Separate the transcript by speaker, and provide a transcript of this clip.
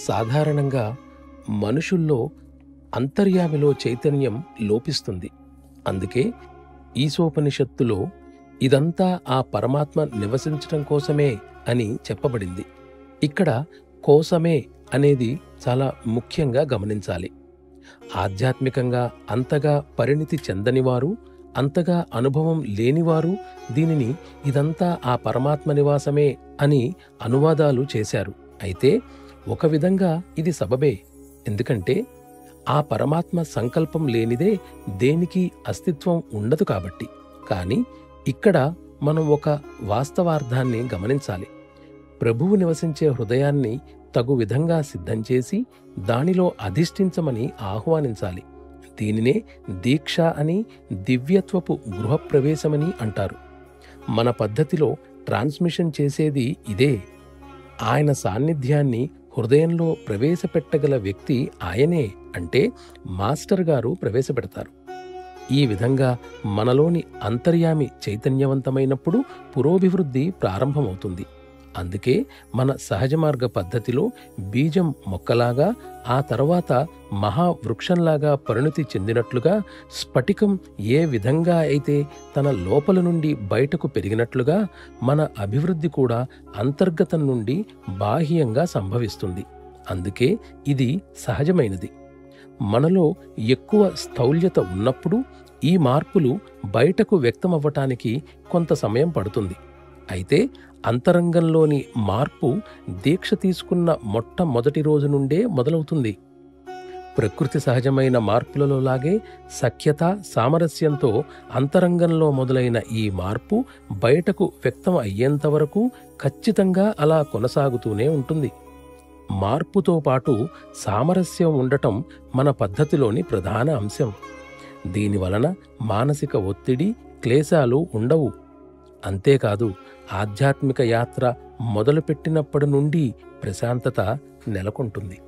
Speaker 1: సాధారణంగా మనుషుల్లో అంతర్యామిలో చైతన్యం లోపిస్తుంది అందుకే ఈశోపనిషత్తులో ఇదంతా ఆ పరమాత్మ నివసించటం కోసమే అని చెప్పబడింది ఇక్కడ కోసమే అనేది చాలా ముఖ్యంగా గమనించాలి ఆధ్యాత్మికంగా అంతగా పరిణితి చెందనివారు అంతగా అనుభవం లేనివారు దీనిని ఇదంతా ఆ పరమాత్మ నివాసమే అని అనువాదాలు చేశారు అయితే ఒక విధంగా ఇది సబబే ఎందుకంటే ఆ పరమాత్మ సంకల్పం లేనిదే దేనికి అస్తిత్వం ఉండదు కాబట్టి కానీ ఇక్కడ మనం ఒక వాస్తవార్థాన్ని గమనించాలి ప్రభువు నివసించే హృదయాన్ని తగు విధంగా సిద్ధం చేసి దానిలో అధిష్ఠించమని ఆహ్వానించాలి దీనినే దీక్ష అని దివ్యత్వపు గృహప్రవేశమని అంటారు మన పద్ధతిలో ట్రాన్స్మిషన్ చేసేది ఇదే ఆయన సాన్నిధ్యాన్ని హృదయంలో ప్రవేశపెట్టగల వ్యక్తి ఆయనే అంటే మాస్టర్ గారు ప్రవేశపెడతారు ఈ విధంగా మనలోని అంతర్యామి చైతన్యవంతమైనప్పుడు పురోభివృద్ధి ప్రారంభమవుతుంది అందుకే మన సహజ మార్గ పద్ధతిలో బీజం మొక్కలాగా ఆ తర్వాత మహావృక్షంలాగా పరిణతి చెందినట్లుగా స్ఫటికం ఏ విధంగా అయితే తన లోపల నుండి బయటకు పెరిగినట్లుగా మన అభివృద్ధి కూడా అంతర్గతం నుండి బాహ్యంగా సంభవిస్తుంది అందుకే ఇది సహజమైనది మనలో ఎక్కువ స్థౌల్యత ఉన్నప్పుడు ఈ మార్పులు బయటకు వ్యక్తమవ్వటానికి కొంత సమయం పడుతుంది అయితే అంతరంగంలోని మార్పు దీక్ష తీసుకున్న మొట్టమొదటి రోజు నుండే మొదలవుతుంది ప్రకృతి సహజమైన మార్పులలో లాగే సఖ్యత సామరస్యంతో అంతరంగంలో మొదలైన ఈ మార్పు బయటకు వ్యక్తం అయ్యేంత వరకు ఖచ్చితంగా అలా కొనసాగుతూనే ఉంటుంది మార్పుతో పాటు సామరస్యం ఉండటం మన పద్ధతిలోని ప్రధాన అంశం దీనివలన మానసిక ఒత్తిడి క్లేశాలు ఉండవు అంతేకాదు ఆధ్యాత్మిక యాత్ర మొదలుపెట్టినప్పటి నుండి ప్రశాంతత నెలకొంటుంది